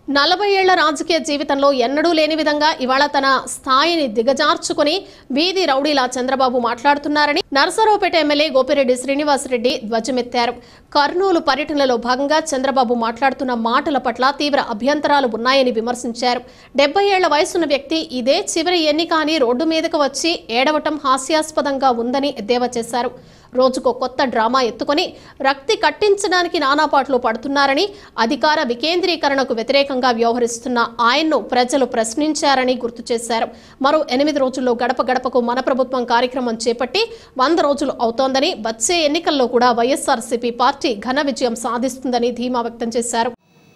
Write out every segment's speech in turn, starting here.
నలభై ఏళ్ల రాజకీయ జీవితంలో ఎన్నడూ లేని విధంగా ఇవాళ తన స్థాయిని దిగజార్చుకుని వీధి రౌడీలా చంద్రబాబు మాట్లాడుతున్నారని నరసరావుపేట ఎమ్మెల్యే గోపిరెడ్డి శ్రీనివాసరెడ్డి ధ్వజమెత్తారు కర్నూలు పర్యటనలో భాగంగా చంద్రబాబు మాట్లాడుతున్న మాటల పట్ల తీవ్ర అభ్యంతరాలు ఉన్నాయని విమర్శించారు డెబ్బై ఏళ్ల వయసున్న వ్యక్తి ఇదే చివరి ఎన్నిక అని రోడ్డు మీదకు వచ్చి ఏడవటం హాస్యాస్పదంగా ఉందని ఎద్దేవా చేశారు రోజుకో కొత్త డ్రామా ఎత్తుకొని రక్తి కట్టించడానికి నానాపాట్లు పడుతున్నారని అధికార వికేంద్రీకరణకు వ్యతిరేకంగా వ్యవహరిస్తున్న ఆయన్ను ప్రజలు ప్రశ్నించారని గుర్తు చేశారు మరో ఎనిమిది రోజుల్లో గడప గడపకు మన ప్రభుత్వం కార్యక్రమం చేపట్టి వంద రోజులు అవుతోందని వచ్చే ఎన్నికల్లో కూడా వైఎస్ఆర్సీపీ పార్టీ ఘన విజయం సాధిస్తుందని ధీమా వ్యక్తం చేశారు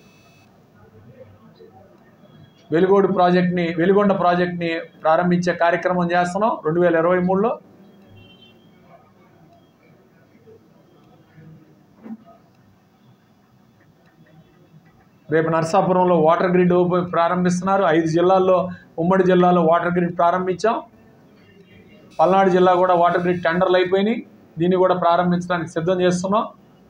వెలుగోడు ప్రాజెక్ట్ని వెలుగొండ ప్రాజెక్ట్ని ప్రారంభించే కార్యక్రమం చేస్తున్నాం రెండు వేల ఇరవై మూడులో రేపు నర్సాపురంలో వాటర్ గ్రిడ్ ఓపెన్ ప్రారంభిస్తున్నారు ఐదు జిల్లాల్లో ఉమ్మడి జిల్లాలో వాటర్ గ్రిడ్ ప్రారంభించాం పల్నాడు జిల్లా కూడా వాటర్ గ్రిడ్ టెండర్లు అయిపోయినాయి దీన్ని కూడా ప్రారంభించడానికి సిద్ధం చేస్తున్నాం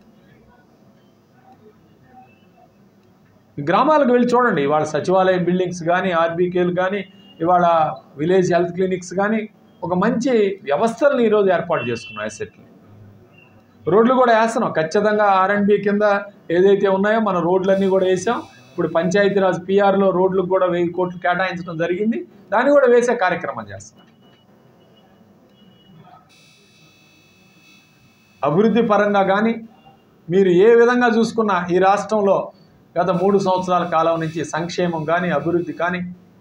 ఈ గ్రామాలకు వెళ్ళి చూడండి ఇవాళ సచివాలయ బిల్డింగ్స్ కానీ ఆర్బీకేలు కానీ ఇవాళ విలేజ్ హెల్త్ క్లినిక్స్ కానీ ఒక మంచి వ్యవస్థలను ఈరోజు ఏర్పాటు చేసుకున్నాం అసెట్ని రోడ్లు కూడా వేస్తున్నాం ఖచ్చితంగా ఆర్ఎండ్బి కింద ఏదైతే ఉన్నాయో మన రోడ్లన్నీ కూడా వేసాం ఇప్పుడు పంచాయతీరాజ్ పిఆర్లో రోడ్లకు కూడా వెయ్యి కోట్లు కేటాయించడం జరిగింది దాన్ని కూడా వేసే కార్యక్రమం చేస్తున్నాం అభివృద్ధి పరంగా కానీ మీరు ఏ విధంగా చూసుకున్నా ఈ రాష్ట్రంలో గత మూడు సంవత్సరాల కాలం నుంచి సంక్షేమం కానీ అభివృద్ధి కానీ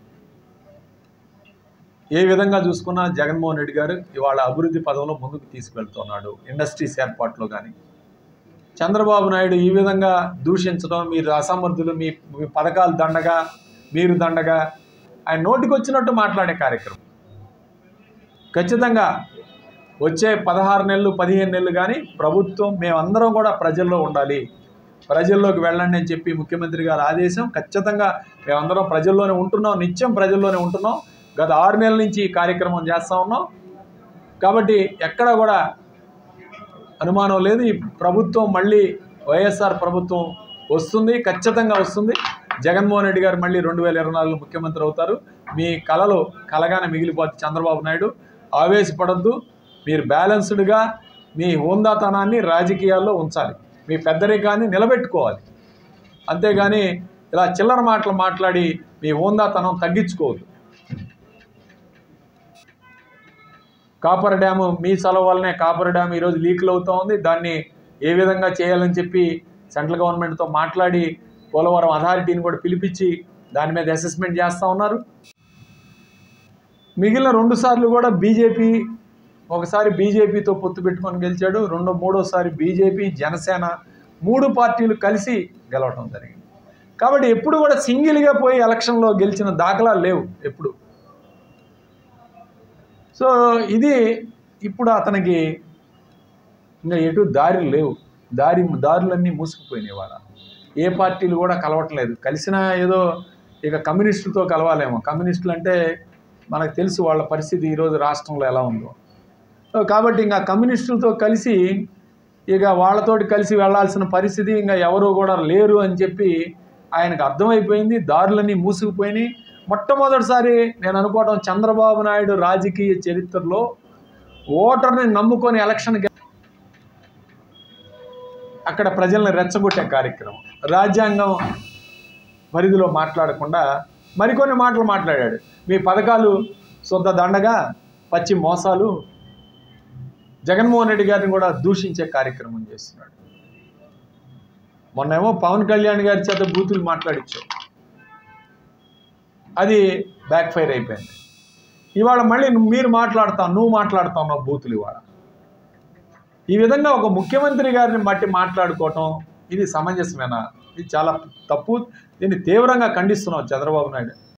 ఏ విధంగా చూసుకున్నా జగన్మోహన్ రెడ్డి గారు ఇవాళ అభివృద్ధి పదంలో ముందుకు తీసుకెళ్తున్నాడు ఇండస్ట్రీస్ ఏర్పాట్లో కానీ చంద్రబాబు నాయుడు ఈ విధంగా దూషించడం మీరు అసమర్థులు మీ మీ పథకాలు దండగా మీరు దండగా ఆయన నోటికి వచ్చినట్టు మాట్లాడే కార్యక్రమం ఖచ్చితంగా వచ్చే పదహారు నెలలు పదిహేను నెలలు కానీ ప్రభుత్వం మేమందరం కూడా ప్రజల్లో ఉండాలి ప్రజల్లోకి వెళ్ళండి అని చెప్పి ముఖ్యమంత్రి గారు ఆదేశం ఖచ్చితంగా మేమందరం ప్రజల్లోనే ఉంటున్నాం నిత్యం ప్రజల్లోనే ఉంటున్నాం గత ఆరు నెలల నుంచి ఈ కార్యక్రమం చేస్తూ ఉన్నాం కాబట్టి ఎక్కడ కూడా అనుమానం లేదు ఈ ప్రభుత్వం మళ్ళీ వైఎస్ఆర్ ప్రభుత్వం వస్తుంది ఖచ్చితంగా వస్తుంది జగన్మోహన్ రెడ్డి గారు మళ్ళీ రెండు వేల ఇరవై నాలుగులో ముఖ్యమంత్రి అవుతారు మీ కళలు కలగానే మిగిలిపోతుంది చంద్రబాబు నాయుడు ఆవేశపడద్దు మీరు బ్యాలెన్స్డ్గా మీ హోందాతనాన్ని రాజకీయాల్లో ఉంచాలి మీ పెద్దరికాన్ని నిలబెట్టుకోవాలి అంతేగాని ఇలా చిల్లర మాటలు మాట్లాడి మీ హోందాతనం తగ్గించుకోవద్దు కాపర్ డ్యాము మీ సెలవు వల్లనే కాపర్ డ్యామ్ ఈరోజు లీక్లు అవుతూ ఉంది దాన్ని ఏ విధంగా చేయాలని చెప్పి సెంట్రల్ గవర్నమెంట్తో మాట్లాడి పోలవరం అథారిటీని కూడా పిలిపించి దాని మీద అసెస్మెంట్ చేస్తూ ఉన్నారు మిగిలిన రెండు సార్లు కూడా బీజేపీ ఒకసారి బీజేపీతో పొత్తు పెట్టుకొని గెలిచాడు రెండో మూడోసారి బీజేపీ జనసేన మూడు పార్టీలు కలిసి గెలవటం జరిగింది కాబట్టి ఎప్పుడు కూడా సింగిల్గా పోయి ఎలక్షన్లో గెలిచిన దాఖలాలు లేవు ఎప్పుడు సో ఇది ఇప్పుడు అతనికి ఇంకా ఎటు దారులు లేవు దారి దారులన్నీ మూసుకుపోయినాయి వాళ్ళ ఏ పార్టీలు కూడా కలవట్లేదు కలిసినా ఏదో ఇక కమ్యూనిస్టులతో కలవాలేమో కమ్యూనిస్టులు అంటే మనకు తెలుసు వాళ్ళ పరిస్థితి ఈరోజు రాష్ట్రంలో ఎలా ఉందో సో కాబట్టి ఇంకా కమ్యూనిస్టులతో కలిసి ఇక వాళ్ళతోటి కలిసి వెళ్ళాల్సిన పరిస్థితి ఇంకా ఎవరు కూడా లేరు అని చెప్పి ఆయనకు అర్థమైపోయింది దారులన్నీ మూసుకుపోయినాయి మొట్టమొదటిసారి నేను అనుకోవడం చంద్రబాబు నాయుడు రాజకీయ చరిత్రలో ఓటర్ని నమ్ముకొని ఎలక్షన్ గె- అక్కడ ప్రజల్ని రెచ్చగొట్టే కార్యక్రమం రాజ్యాంగం పరిధిలో మాట్లాడకుండా మరికొన్ని మాటలు మాట్లాడాడు మీ పథకాలు శుద్ధ దండగా పచ్చి మోసాలు జగన్మోహన్ రెడ్డి గారిని కూడా దూషించే కార్యక్రమం చేస్తున్నాడు మొన్నేమో పవన్ కళ్యాణ్ గారి చేత బూతులు మాట్లాడించావు అది బ్యాక్ ఫైర్ అయిపోయింది ఇవాళ మళ్ళీ మీరు మాట్లాడతావు నువ్వు మాట్లాడుతున్నావు బూతులు ఇవాళ ఈ విధంగా ఒక ముఖ్యమంత్రి గారిని బట్టి మాట్లాడుకోవటం ఇది సమంజసమేనా ఇది చాలా తప్పు దీన్ని తీవ్రంగా ఖండిస్తున్నాం చంద్రబాబు నాయుడు